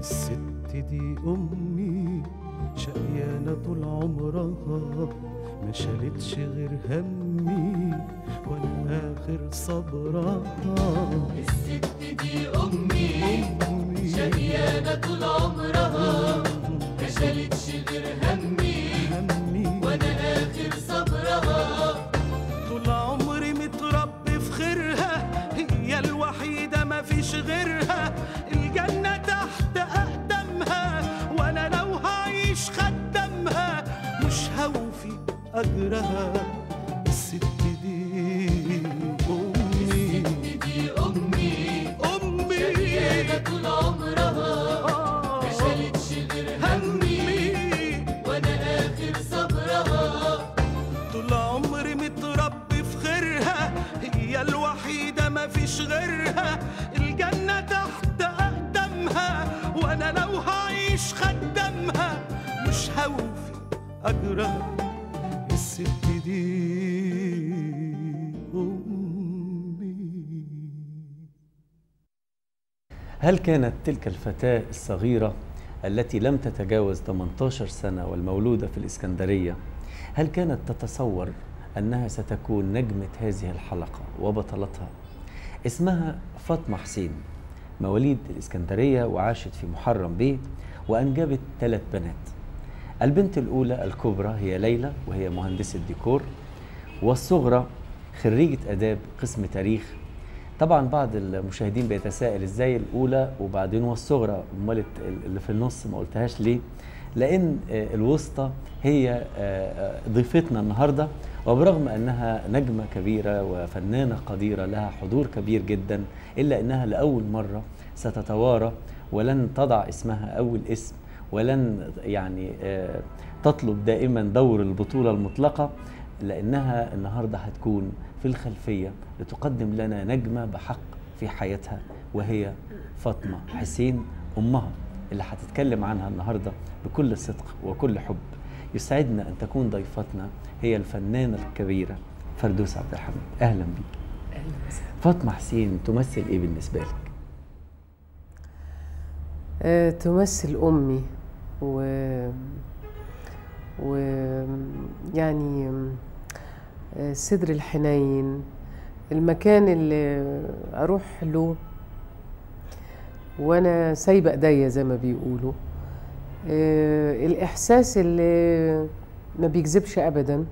الست دي أمي شقيانة طول عمرها ما شالتش غير همي وأنا آخر صبرها الست دي أمي أمي شقيانة طول عمرها ما شالتش غير همي همي وأنا آخر صبرها طول عمري متربي في خيرها هي الوحيدة ما فيش غيرها الجنة تحت أقدامها وأنا لو هعيش خدامها مش هوفي أجرها الست دي أمي دي أمي أمي شقيانة طول عمرها آه، ما شالتش غير همي همي وأنا آخر صبرها طول عمري متربي في خيرها هي الوحيدة ما فيش غيرها الجنة تحت أقدامها وأنا لو هعيش خدامها مش هوفي أجرها الست دي أمي هل كانت تلك الفتاة الصغيرة التي لم تتجاوز 18 سنة والمولودة في الإسكندرية هل كانت تتصور أنها ستكون نجمة هذه الحلقة وبطلتها؟ اسمها فاطمة حسين مواليد الإسكندرية وعاشت في محرم بيه وأنجبت ثلاث بنات البنت الأولى الكبرى هي ليلى وهي مهندسة ديكور والصغرى خريجة آداب قسم تاريخ طبعا بعض المشاهدين بيتساءل ازاي الاولى وبعدين والصغرى امال الت- اللي في النص ما قلتهاش ليه لان آه، الوسطى هي آه، آه، ضيفتنا النهارده وبرغم انها نجمه كبيره وفنانه قديره لها حضور كبير جدا الا انها لاول مره ستتوارى ولن تضع اسمها اول اسم ولن يعني آه، تطلب دائما دور البطوله المطلقه لانها النهارده هتكون في الخلفيه لتقدم لنا نجمه بحق في حياتها وهي فاطمه حسين امها اللي هتتكلم عنها النهارده بكل صدق وكل حب يسعدنا ان تكون ضيفتنا هي الفنانه الكبيره فردوس عبد الحميد اهلا بيك فاطمه حسين تمثل ايه بالنسبه لك آه، تمثل أمي و و يعني آه، الصدر الحنين المكان اللي أروح له وأنا سايبة إيديا زي ما بيقولوا آه، الإحساس اللي ما بيكذبش أبدا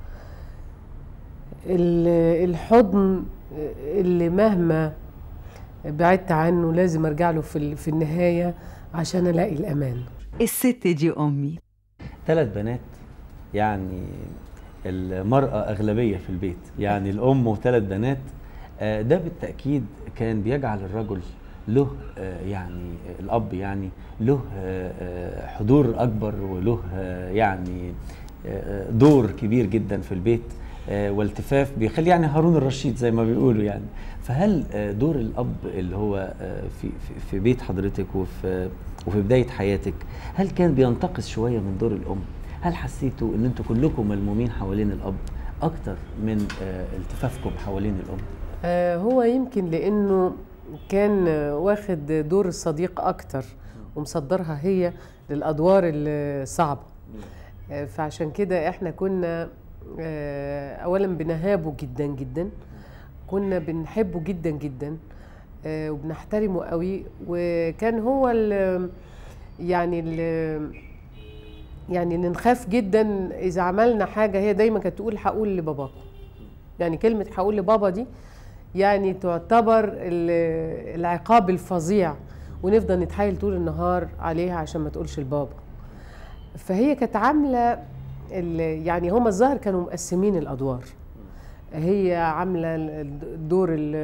ال- الحضن اللي مهما بعدت عنه لازم ارجع له في ال- في النهايه عشان الاقي الامان الست دي أمي ثلاث بنات يعني المرأة أغلبية في البيت يعني الأم وثلاث بنات آه، ده بالتأكيد كان بيجعل الرجل له آه، يعني الأب يعني له آه، آه، حضور أكبر وله آه، يعني آه، دور كبير جدا في البيت آه، والتفاف بيخلي يعني هارون الرشيد زي ما بيقولوا يعني فهل آه، دور الأب اللي هو آه، في في- في بيت حضرتك وفي وفي بداية حياتك هل كان بينتقص شوية من دور الأم؟ هل حسيتوا ان انتوا كلكم ملمومين حوالين الأب أكتر من آه، التفافكم حوالين الأم؟ آه، هو يمكن لانه كان آه، واخد دور الصديق اكتر ومصدرها هي للادوار الصعبه آه، فعشان كده احنا كنا آه، اولا بنهابه جدا جدا كنا بنحبه جدا جدا آه، وبنحترمه قوي وكان هو ال يعني ال يعني اللي نخاف جدا اذا عملنا حاجه هي دايما كانت تقول هقول لباباكم يعني كلمه هقول لبابا دي يعني تعتبر ال- العقاب الفظيع ونفضل نتحايل طول النهار عليها عشان ما تقولش لبابا فهي كانت عامله ال- يعني هما الظاهر كانوا مقسمين الادوار هي عامله ال- الدور ال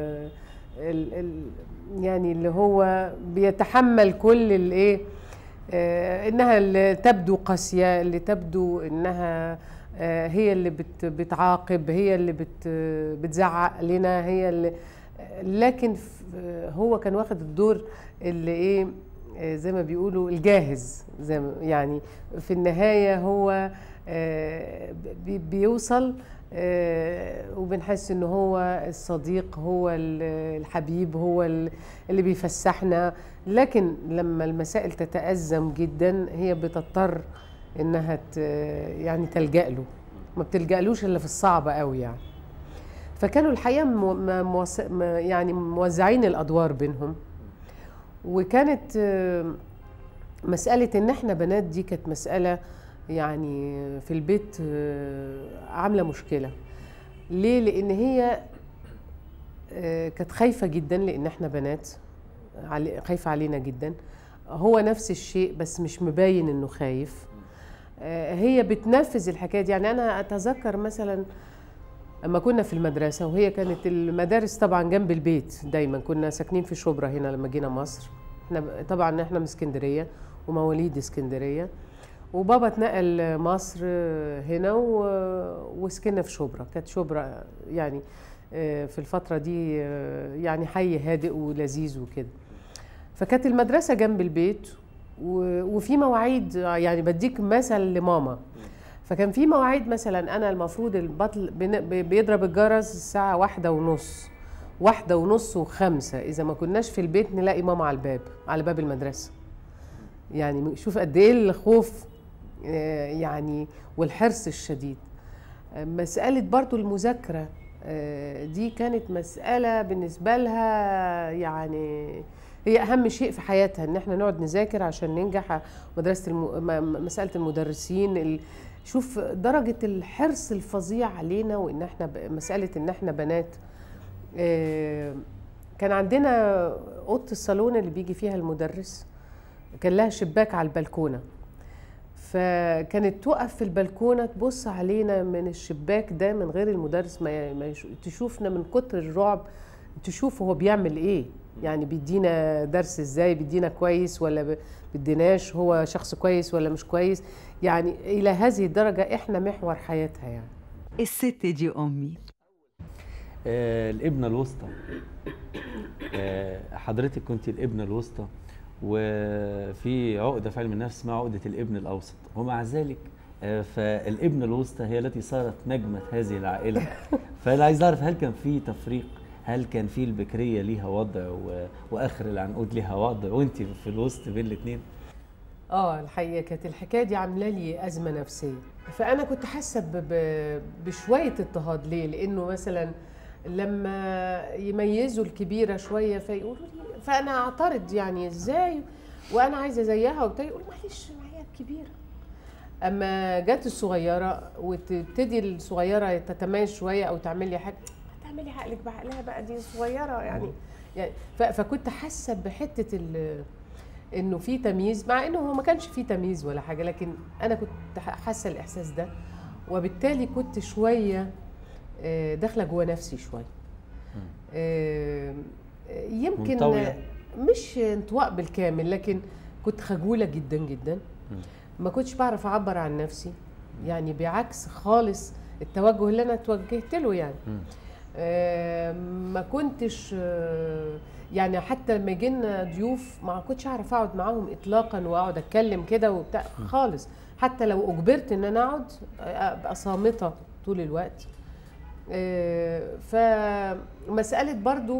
ال ال يعني اللي هو بيتحمل كل الايه آه، انها اللي تبدو قاسيه اللي تبدو انها آه، هي اللي بت بتعاقب هي اللي بت بتزعق لنا هي اللي لكن ف- هو كان واخد الدور اللي ايه آه، زي ما بيقولوا الجاهز زي ما يعني في النهايه هو آه، بي- بيوصل آه، وبنحس ان هو الصديق هو ال- الحبيب هو ال- اللي بيفسحنا لكن لما المسائل تتأزم جدا هي بتضطر انها ت- يعني تلجأ له ما بتلجألوش الا في الصعب قوي يعني فكانوا الحقيقه مو- م- موس- م- يعني موزعين الادوار بينهم وكانت آه، مساله ان احنا بنات دي كانت مساله يعني في البيت آه، عامله مشكله ليه لان هي آه، كانت خايفه جدا لان احنا بنات علي- خايفه علينا جدا هو نفس الشيء بس مش مبين انه خايف آه، هي بتنفذ الحكايه دي يعني انا اتذكر مثلا اما كنا في المدرسه وهي كانت المدارس طبعا جنب البيت دايما كنا ساكنين في شبرا هنا لما جينا مصر احنا ب- طبعا احنا من اسكندريه ومواليد اسكندريه وبابا اتنقل مصر هنا و- وسكننا في شبرا كانت شبرا يعني آه، في الفتره دي آه، يعني حي هادئ ولذيذ وكده فكانت المدرسه جنب البيت و- وفي مواعيد يعني بديك مثل لماما فكان في مواعيد مثلا انا المفروض البطل بن- ب- بيضرب الجرس الساعه واحدة ونص واحدة ونص وخمسة إذا ما كناش في البيت نلاقي ماما على الباب على باب المدرسة يعني شوف قد إيه الخوف آه، يعني والحرص الشديد آه، مسألة برضو المذاكرة آه، دي كانت مسألة بالنسبة لها يعني هي أهم شيء في حياتها إن احنا نقعد نذاكر عشان ننجح مدرسة الم... م- م- مسألة المدرسين ال... شوف درجة الحرص الفظيع علينا وإن احنا ب... مسألة إن احنا بنات آه، كان عندنا أوضة الصالون اللي بيجي فيها المدرس كان لها شباك على البلكونة فكانت تقف في البلكونة تبص علينا من الشباك ده من غير المدرس ما ما يش- تشوفنا من كتر الرعب تشوف هو بيعمل ايه يعني بيدينا درس ازاي بيدينا كويس ولا ب- بيديناش هو شخص كويس ولا مش كويس يعني الى هذه الدرجة احنا محور حياتها يعني الست دي أمي آه الابنة الوسطى آه حضرتك كنت الابنة الوسطى وفي عقدة في علم النفس اسمها عقدة الابن الأوسط ومع ذلك آه فالابنة الوسطى هي التي صارت نجمة هذه العائلة فأنا عايز أعرف هل كان في تفريق هل كان في البكرية ليها وضع و... وآخر العنقود ليها وضع وأنت في الوسط بين الاثنين اه الحقيقه كانت الحكايه دي عامله لي ازمه نفسيه فانا كنت حاسه ب- ب- بشويه اضطهاد ليه لانه مثلا لما يميزوا الكبيره شويه فيقولوا لي فانا اعترض يعني ازاي وانا عايزه زيها وبتاع يقول معلش ما هي الكبيره اما جت الصغيره وتبتدي الصغيره تتميز شويه او تعمل لي حاجه تعملي عقلك بعقلها بقى دي صغيره يعني يعني ف- فكنت حاسه بحته ال انه في تمييز مع انه هو ما كانش في تمييز ولا حاجه لكن انا كنت ح- حاسه الاحساس ده وبالتالي كنت شويه آه، داخله جوه نفسي شويه آه، يمكن منطوية. مش انطواء بالكامل لكن كنت خجوله جدا جدا ما كنتش بعرف اعبر عن نفسي يعني بعكس خالص التوجه اللي انا توجهت له يعني مم. آه، ما كنتش آه، يعني حتى لما يجينا ضيوف ما كنتش اعرف اقعد معاهم اطلاقا واقعد اتكلم كده وبتاع خالص حتى لو اجبرت ان انا اقعد آه، ابقى صامته طول الوقت آه، فمساله برضو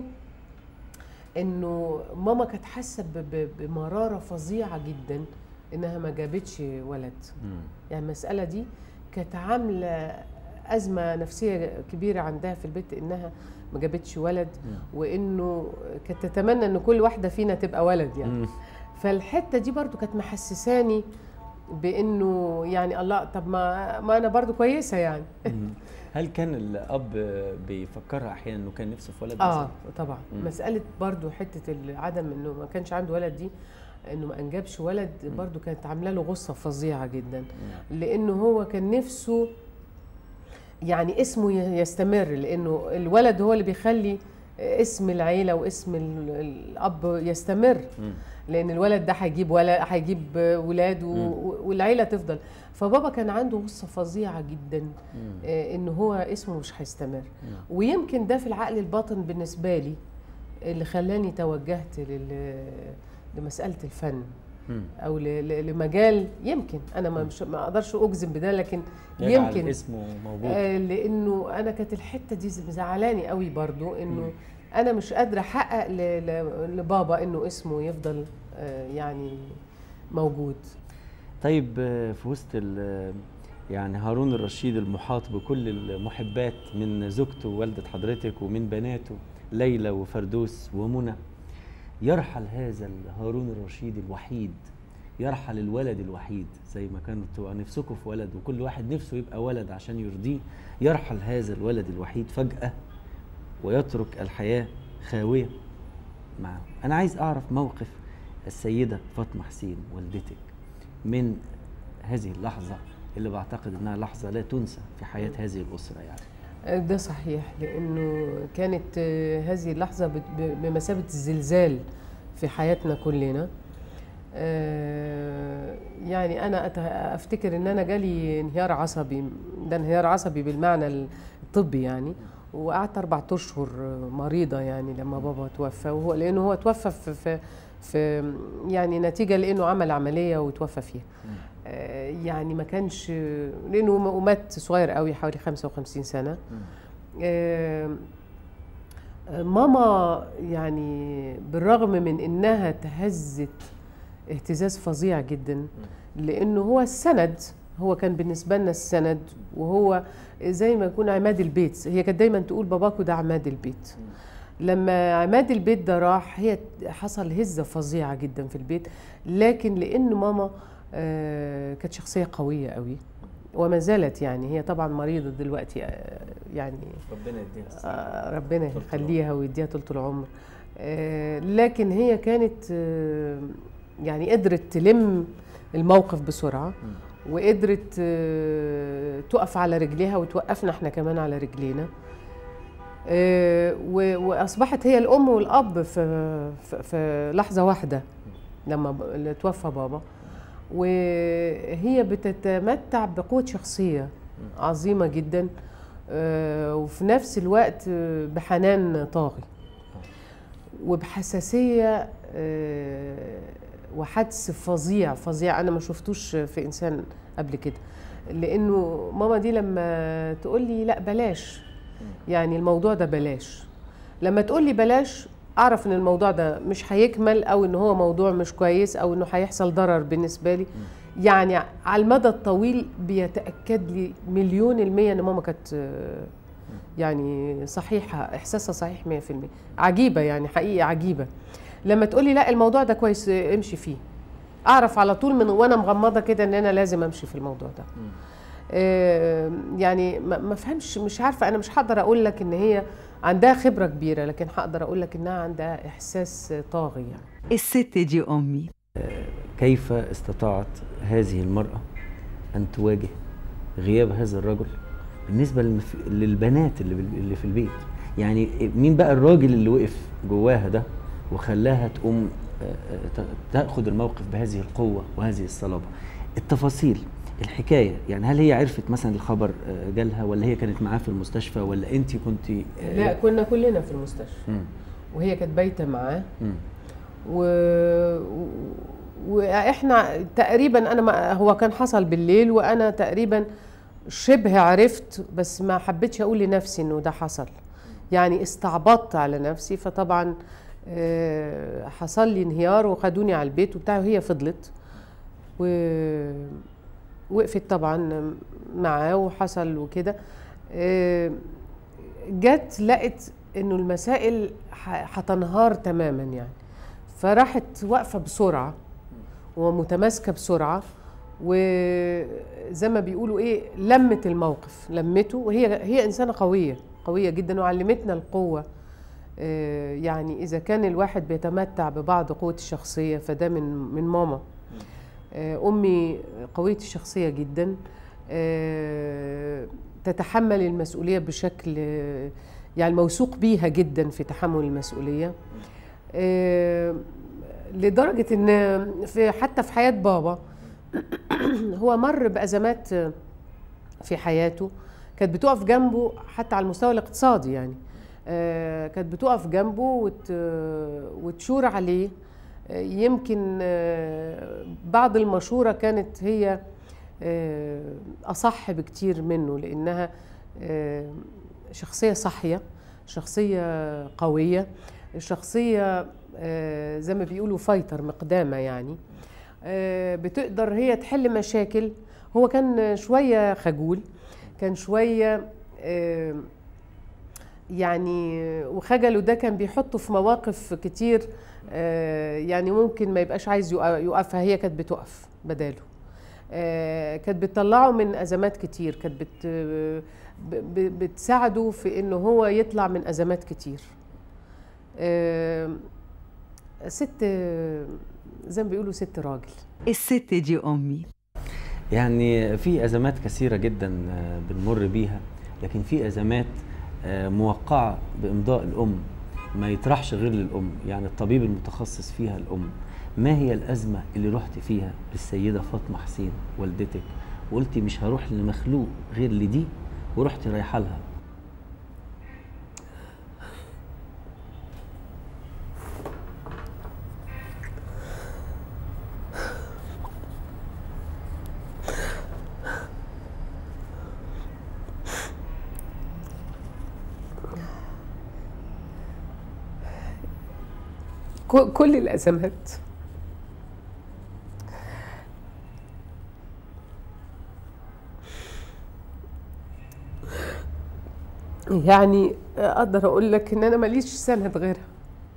انه ماما كانت حاسه ب- ب- بمراره فظيعه جدا انها ما جابتش ولد مم. يعني المسألة دي كانت عاملة أزمة نفسية كبيرة عندها في البيت إنها ما جابتش ولد وإنه كانت تتمنى إن كل واحدة فينا تبقى ولد يعني مم. فالحتة دي برضو كانت محسساني بإنه يعني الله طب ما ما أنا برضو كويسة يعني مم. هل كان الأب بيفكرها أحيانا إنه كان نفسه في ولد اه مثلاً؟ طبعا مم. مساله برضو حته عدم انه ما كانش عنده ولد دي انه ما انجبش ولد برضو كانت عامله له غصه فظيعه جدا لانه هو كان نفسه يعني اسمه ي- يستمر لانه الولد هو اللي بيخلي اسم العيله واسم ال- الاب يستمر مم. لان الولد ده هيجيب ولد هيجيب ولاد و- مم. و- والعيله تفضل فبابا كان عنده غصه فظيعه جدا مم. آه، ان هو اسمه مش هيستمر مم. ويمكن ده في العقل الباطن بالنسبه لي اللي خلاني توجهت لل... لمساله الفن مم. او ل- ل- لمجال يمكن انا ما مش ما اقدرش اجزم بده لكن يجعل يمكن اسمه موجود آه لانه انا كانت الحته دي مزعلاني قوي برضو انه انا مش قادره احقق ل- ل- لبابا انه اسمه يفضل آه يعني موجود طيب آه، في وسط ال- يعني هارون الرشيد المحاط بكل المحبات من زوجته ووالدة حضرتك ومن بناته ليلى وفردوس ومنى يرحل هذا هارون الرشيد الوحيد يرحل الولد الوحيد زي ما كانوا تبقى نفسكم في ولد وكل واحد نفسه يبقى ولد عشان يرضيه يرحل هذا الولد الوحيد فجأة ويترك الحياة خاوية معه أنا عايز أعرف موقف السيدة فاطمة حسين والدتك من هذه اللحظة اللي بعتقد إنها لحظة لا تنسى في حياة هذه الأسرة يعني آه، ده صحيح لانه كانت آه، هذه اللحظه بت- ب- بمثابه الزلزال في حياتنا كلنا آه، يعني انا أت- افتكر ان انا جالي انهيار عصبي ده انهيار عصبي بالمعنى الطبي يعني وقعدت اربع اشهر مريضه يعني لما بابا توفى وهو لانه هو توفى في, في في يعني نتيجه لانه عمل عمليه وتوفى فيها آه، يعني ما كانش لانه م- مات صغير قوي حوالي 55 سنه آه، آه، ماما يعني بالرغم من انها تهزت اهتزاز فظيع جدا لانه هو السند هو كان بالنسبه لنا السند وهو زي ما يكون عماد البيت هي كانت دايما تقول باباكو ده عماد البيت لما عماد البيت ده راح هي حصل هزه فظيعه جدا في البيت لكن لان ماما آه، كانت شخصيه قويه قوي وما زالت يعني هي طبعا مريضه دلوقتي آه، يعني ربنا يديها آه، ربنا طول يخليها ويديها طول العمر آه، لكن هي كانت آه، يعني قدرت تلم الموقف بسرعه وقدرت آه، تقف على رجليها وتوقفنا احنا كمان على رجلينا آه، و- واصبحت هي الام والاب في في- في لحظه واحده لما ب- اللي توفى بابا وهي بتتمتع بقوه شخصيه عظيمه جدا آه، وفي نفس الوقت آه، بحنان طاغي وبحساسيه آه، وحدس فظيع فظيع انا ما شفتوش في انسان قبل كده لانه ماما دي لما تقول لي لا بلاش يعني الموضوع ده بلاش لما تقول لي بلاش اعرف ان الموضوع ده مش هيكمل او ان هو موضوع مش كويس او انه هيحصل ضرر بالنسبه لي يعني على المدى الطويل بيتاكد لي مليون الميه ان ماما كانت آه، يعني صحيحه احساسها صحيح 100% عجيبه يعني حقيقه عجيبه لما تقولي لا الموضوع ده كويس آه، امشي فيه اعرف على طول من وانا مغمضه كده ان انا لازم امشي في الموضوع ده آه، يعني ما ما فهمش مش عارفه انا مش هقدر اقول لك ان هي عندها خبره كبيره لكن هقدر اقول لك انها عندها احساس طاغي يعني الست دي أمي كيف استطاعت هذه المرأة أن تواجه غياب هذا الرجل بالنسبة للمف- للبنات اللي بال- اللي في البيت يعني مين بقى الراجل اللي وقف جواها ده وخلاها تقوم آه، آه، ت- تأخذ الموقف بهذه القوة وهذه الصلابة التفاصيل الحكاية يعني هل هي عرفت مثلا الخبر آه، جالها ولا هي كانت معاه في المستشفى ولا انت كنت لا كنا كلنا في المستشفى وهي كانت بايته معاه و... و- واحنا تقريبا انا ما هو كان حصل بالليل وانا تقريبا شبه عرفت بس ما حبيتش اقول لنفسي انه ده حصل يعني استعبطت على نفسي فطبعا آه، حصل لي انهيار وخدوني على البيت وبتاع وهي فضلت و وقفت طبعا معاه وحصل وكده آه، جت لقت انه المسائل ح- هتنهار تماما يعني فراحت واقفه بسرعه ومتماسكه بسرعه وزي ما بيقولوا ايه لمت الموقف لمته وهي هي انسانه قويه قويه جدا وعلمتنا القوه آه، يعني اذا كان الواحد بيتمتع ببعض قوه الشخصيه فده من من ماما آه، امي قويه الشخصيه جدا آه، تتحمل المسؤوليه بشكل آه، يعني موثوق بيها جدا في تحمل المسؤوليه آه، لدرجه ان في حتى في حياه بابا هو مر بازمات في حياته كانت بتقف جنبه حتى على المستوى الاقتصادي يعني آه، كانت بتقف جنبه وت... وتشور عليه آه، يمكن آه، بعض المشورة كانت هي آه، أصح بكتير منه لأنها آه، شخصية صحية شخصية قوية شخصية آه، زي ما بيقولوا فايتر مقدامة يعني آه، بتقدر هي تحل مشاكل هو كان شوية خجول كان شوية آه، يعني وخجله ده كان بيحطه في مواقف كتير آه، يعني ممكن ما يبقاش عايز يقف- يقفها هي كانت بتقف بداله آه، كانت بتطلعه من ازمات كتير كانت بت ب- ب- بتساعده في انه هو يطلع من ازمات كتير آه، ست آه، زي ما بيقولوا ست راجل الست دي أمي يعني في ازمات كثيره جدا آه، بنمر بيها لكن في ازمات آه، موقعه بامضاء الام ما يطرحش غير للام يعني الطبيب المتخصص فيها الام ما هي الازمه اللي رحت فيها للسيده فاطمه حسين والدتك وقلتي مش هروح لمخلوق غير لدي ورحت رايحه لها ك- كل الازمات يعني اقدر اقول لك ان انا ماليش سند غيرها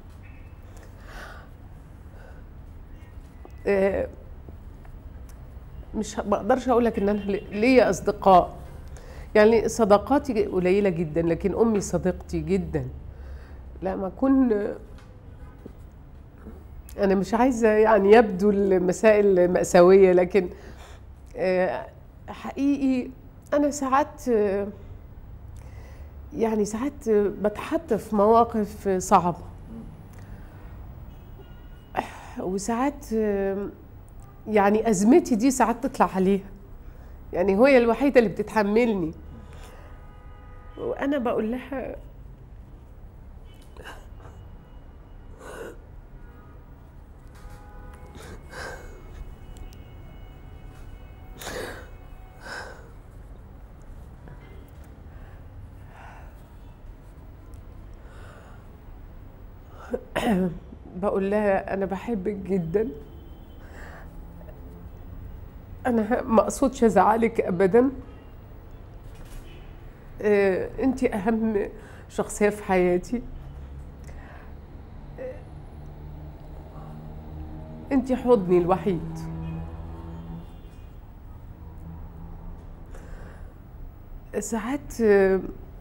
آه، مش ه- ما اقدرش اقول لك ان انا لي- ليا اصدقاء يعني صداقاتي قليله جدا لكن امي صديقتي جدا لا ما اكون انا مش عايزه يعني يبدو المسائل مأساويه لكن آه، حقيقي انا ساعات آه، يعني ساعات آه، بتحط في مواقف آه، صعبه وساعات آه، يعني ازمتي دي ساعات تطلع عليها يعني هي الوحيده اللي بتتحملني وانا بقول لها بقول لها انا بحبك جدا انا ما اقصدش ازعلك ابدا آه، انت اهم شخصيه في حياتي آه، انت حضني الوحيد ساعات آه،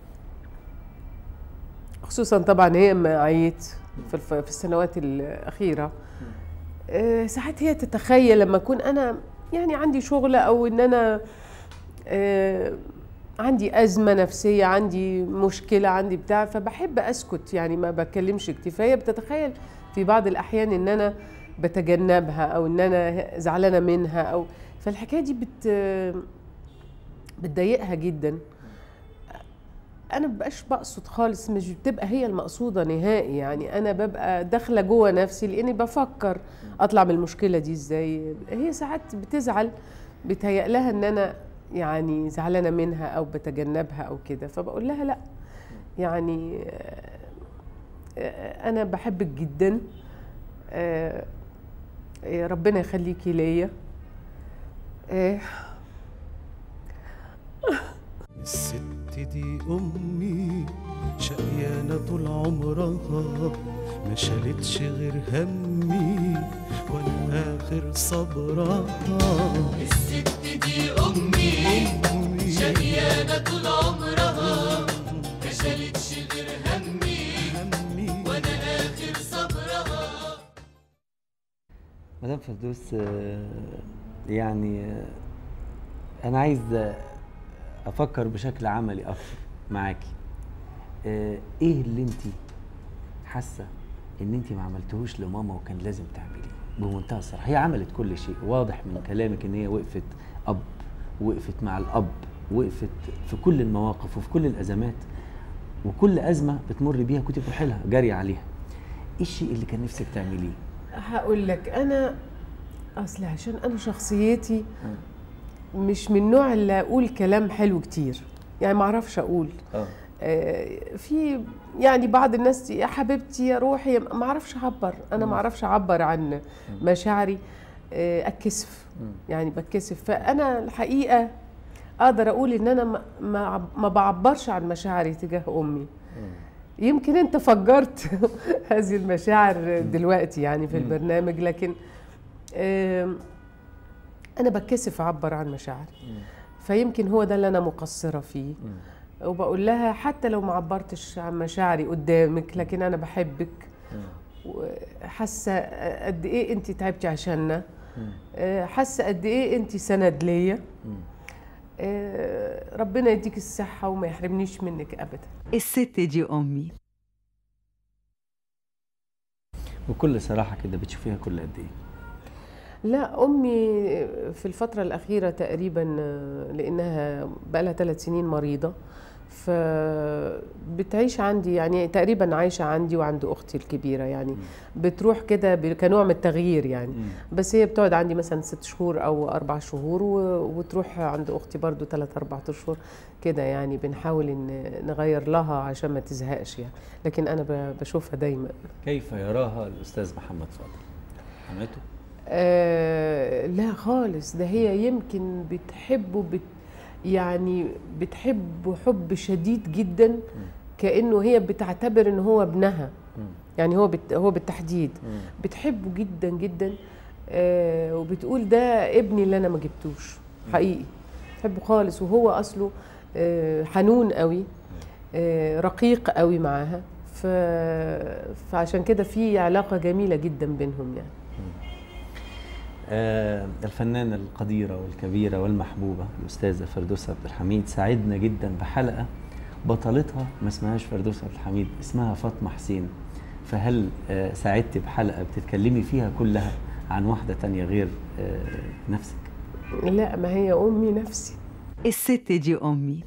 خصوصا طبعا هي ما عيت في الف- في السنوات الاخيره آه، ساعات هي تتخيل لما اكون انا يعني عندي شغل او ان انا آه، عندي ازمه نفسيه عندي مشكله عندي بتاع فبحب اسكت يعني ما بتكلمش كتير فهي بتتخيل في بعض الاحيان ان انا بتجنبها او ان انا زعلانه منها او فالحكايه دي بت بتضايقها جدا انا مبقاش بقصد خالص مش بتبقى هي المقصوده نهائي يعني انا ببقى داخله جوه نفسي لاني بفكر اطلع من المشكله دي ازاي هي ساعات بتزعل بتهيأ لها ان انا يعني زعلانه منها او بتجنبها او كده فبقول لها لا يعني آه، آه، انا بحبك جدا آه، آه، ربنا يخليكي ليا آه، الست دي أمي شقيانة طول عمرها ما شالتش غير همي وأنا آخر صبرها الست دي أمي أمي شقيانة طول عمرها ما شالتش غير همي همي وأنا آخر صبرها مدام فردوس آه، يعني آه، انا عايز آه، افكر بشكل عملي اكتر معاكي آه، ايه اللي انت حاسه ان انت ما عملتهوش لماما وكان لازم تعمليه بمنتهى الصراحه هي عملت كل شيء واضح من كلامك ان هي وقفت اب وقفت مع الاب وقفت في كل المواقف وفي كل الازمات وكل ازمه بتمر بيها كنت بتروحي لها جاريه عليها ايه الشيء اللي كان نفسك تعمليه هقول لك انا اصل عشان انا شخصيتي مش من النوع اللي اقول كلام حلو كتير يعني ما اعرفش اقول اه آه، في يعني بعض الناس يا حبيبتي يا روحي ما اعرفش اعبر انا ما اعرفش اعبر عن مشاعري آه، اتكسف يعني بتكسف فانا الحقيقه اقدر اقول ان انا ما- ما عب- ما بعبرش عن مشاعري تجاه امي يمكن انت فجرت هذه المشاعر دلوقتي يعني في البرنامج لكن آم، انا بتكسف اعبر عن مشاعري فيمكن هو ده اللي انا مقصره فيه وبقول لها حتى لو ما عبرتش عن مشاعري قدامك لكن انا بحبك وحاسه قد ايه انت تعبتي عشاننا آه، حاسه قد ايه انت سند ليا آه، ربنا يديك الصحه وما يحرمنيش منك ابدا الست دي أمي بكل صراحه كده بتشوفيها كل قد ايه لا امي في الفتره الاخيره تقريبا آه، لانها بقى لها ثلاث سنين مريضه فبتعيش عندي يعني تقريبا عايشه عندي وعند اختي الكبيره يعني بتروح كده ب- كنوع من التغيير يعني بس هي بتقعد عندي مثلا ست شهور او اربع شهور و- وتروح عند اختي برضو ثلاث اربع اشهر كده يعني بنحاول ان نغير لها عشان ما تزهقش يعني لكن انا ب- بشوفها دايما كيف يراها الاستاذ محمد فاضل حماته آه لا خالص ده هي يمكن بتحبه بت يعني بتحبه حب شديد جدا كانه هي بتعتبر ان هو ابنها يعني هو بت هو بالتحديد بتحبه جدا جدا آه وبتقول ده ابني اللي انا ما جبتوش حقيقي بتحبه خالص وهو اصله آه حنون قوي آه رقيق قوي معاها ف... فعشان كده في علاقه جميله جدا بينهم يعني آه الفنانة القديرة والكبيرة والمحبوبة الأستاذة فردوس عبد الحميد سعدنا جدا بحلقة بطلتها ما اسمهاش فردوس عبد الحميد اسمها فاطمة حسين فهل آه سعدت بحلقة بتتكلمي فيها كلها عن واحدة تانية غير آه نفسك لا ما هي امي نفسي الست دي أمي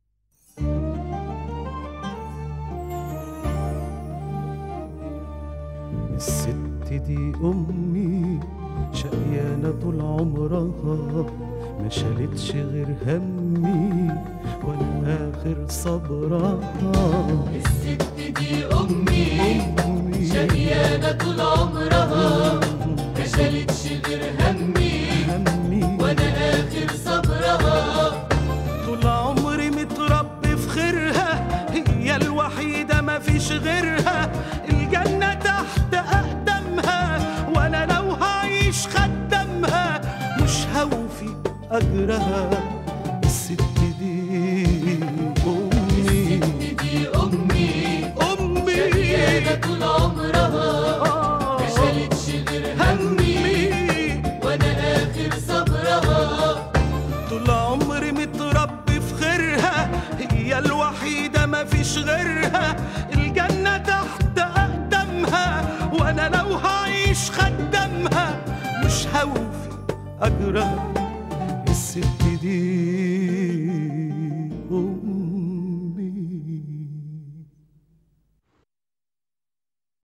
الست دي أمي شقيانة طول عمرها ما شالتش غير همي وأنا آخر صبرها الست دي أمي أمي شقيانة طول عمرها ما شالتش غير همي همي وأنا آخر صبرها طول عمري متربي في خيرها هي الوحيدة ما فيش غيرها الجنة تحت أقدامها وأنا لو هعيش خدامها مش هوفي أجرها الست دي أمي دي أمي أمي شقيانة طول عمرها آه، ما شالتش غير همي همي وأنا آخر صبرها طول عمري متربي في خيرها هي الوحيدة ما فيش غيرها الجنة تحت أقدامها وأنا لو هعيش خدامها مش هوفي أجرها